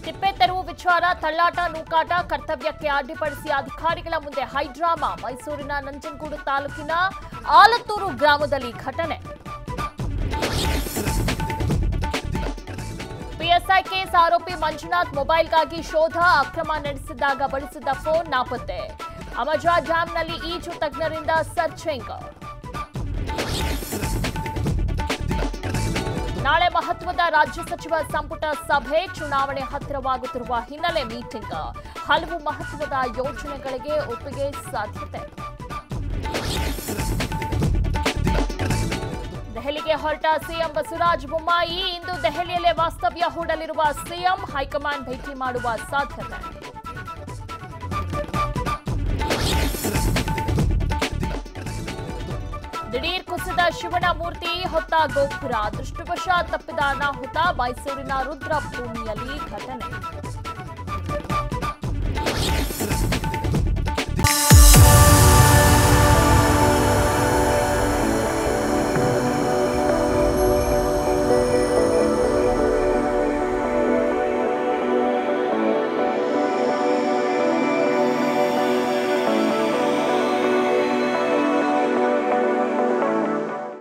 ತಿಪ್ಪೆ ತೆರವು ವಿಚಾರ ತಳ್ಳಾಟ ನೂಕಾಟ ಕರ್ತವ್ಯಕ್ಕೆ ಅಡ್ಡಿಪಡಿಸಿ ಅಧಿಕಾರಿಗಳ ಮುಂದೆ ಹೈಡ್ರಾಮಾ ಮೈಸೂರಿನ ನಂಜನಗೂಡು ತಾಲೂಕಿನ ಆಲತ್ತೂರು ಗ್ರಾಮದಲ್ಲಿ ಘಟನೆ ಪಿಎಸ್ಐ ಕೇಸ್ ಆರೋಪಿ ಮಂಜುನಾಥ್ ಮೊಬೈಲ್ಗಾಗಿ ಶೋಧ ಅಕ್ರಮ ನಡೆಸಿದಾಗ ಬಳಸಿದ್ದ ಫೋನ್ ನಾಪತ್ತೆ ಅಮಜಾ ಡ್ಯಾಂನಲ್ಲಿ ಈಜು ತಜ್ಞರಿಂದ ಸರ್ಚಿಂಗ್ ನಾಳೆ ಮಹತ್ವದ ರಾಜ್ಯ ಸಚಿವ ಸಂಪುಟ ಸಭೆ ಚುನಾವಣೆ ಹತ್ತಿರವಾಗುತ್ತಿರುವ ಹಿನ್ನೆಲೆ ಮೀಟಿಂಗ್ ಹಲವು ಮಹತ್ವದ ಯೋಜನೆಗಳಿಗೆ ಒಪ್ಪಿಗೆ ಸಾಧ್ಯತೆ ದೆಹಲಿಗೆ ಹೊರಟ ಸಿಎಂ ಬಸವರಾಜ ಬೊಮ್ಮಾಯಿ ಇಂದು ದೆಹಲಿಯಲ್ಲೇ ವಾಸ್ತವ್ಯ ಹೂಡಲಿರುವ ಸಿಎಂ ಹೈಕಮಾಂಡ್ ಭೇಟಿ ಮಾಡುವ ಸಾಧ್ಯತೆ ದಿಢೀರ್ ಕುಸಿದ ಶಿವನ ಮೂರ್ತಿ ಹೊತ್ತ ಗೋಪುರ ದೃಷ್ಟಿವಶ ತಪ್ಪಿದ ಅನಾಹುತ ಮೈಸೂರಿನ ರುದ್ರಭೂಮಿಯಲ್ಲಿ ಘಟನೆ